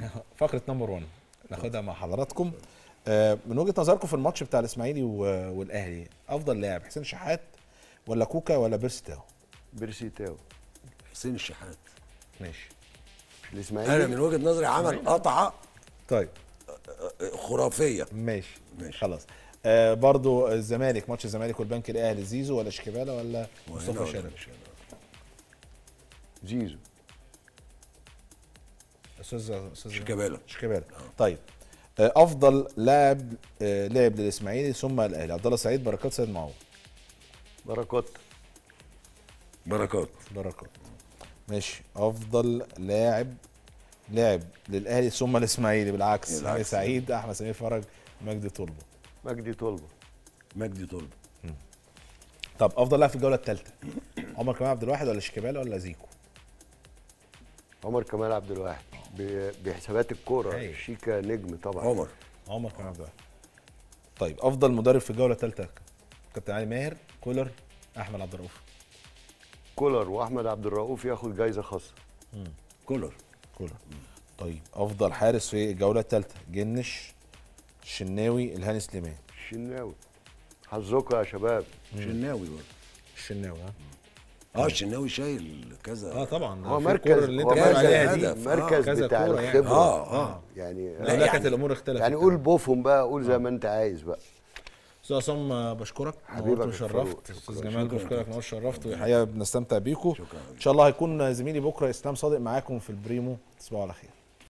فقره نمبر 1 ناخدها مع حضراتكم آه، من وجهه نظركم في الماتش بتاع الاسماعيلي و- والاهلي افضل لاعب حسين شحات ولا كوكا ولا بيرسي تاو بيرسي تاو حسين الشحات ماشي انا الاسماعيلي من وجهه نظري عمل قطعه طيب خرافيه ماشي ماشي. خلاص آه برضو الزمالك ماتش الزمالك والبنك الاهلي زيزو ولا شيكابالا ولا وهنا مصطفى ولا شلبي مش هنا. زيزو استاذ استاذ شيكابالا. شيكابالا طيب آه افضل لاعب آه لعب للاسماعيلي ثم الاهلي عبد الله سعيد بركات سيد معوض بركات بركات بركات ماشي افضل لاعب لاعب للاهلي ثم الاسماعيلي بالعكس بالعكس. علي سعيد احمد سمير فرج مجدي طلبه مجدي طلبه مجدي طلب طب افضل لاعب في الجوله الثالثه عمر كمال عبد الواحد ولا شيكابالا ولا زيكو عمر كمال عبد الواحد ب- بحسابات الكوره أيوة. شيكا نجم طبعا عمر عمر كمال عبد الواحد طيب افضل مدرب في الجوله الثالثه كابتن علي ماهر كولر احمد عبد الرؤوف كولر واحمد عبد الرؤوف ياخد جايزه خاصه كولر كولر طيب افضل حارس في الجوله الثالثه جنش الشناوي الهاني سليمان الشناوي حظكم يا شباب شناوي برضه الشناوي ها اه الشناوي شايل كذا اه طبعا ده هو في مركز الكورة اللي انت هو بتقول مركز عليها دي هدف. مركز كذا بتاع كورة يعني. الخبره اه اه يعني لا لا كانت الامور اختلفت يعني قول بوفهم بقى قول زي ما انت عايز بقى استاذ عصام آه، بشكرك حبيبك نورت يا فاروق. وشرفت استاذ شكراً. جمال بشكرك نور شرفت والحقيقه بنستمتع بيكم شكراً. ان شاء الله هيكون زميلي بكره اسلام صادق معاكم في البريمو تصبحوا على خير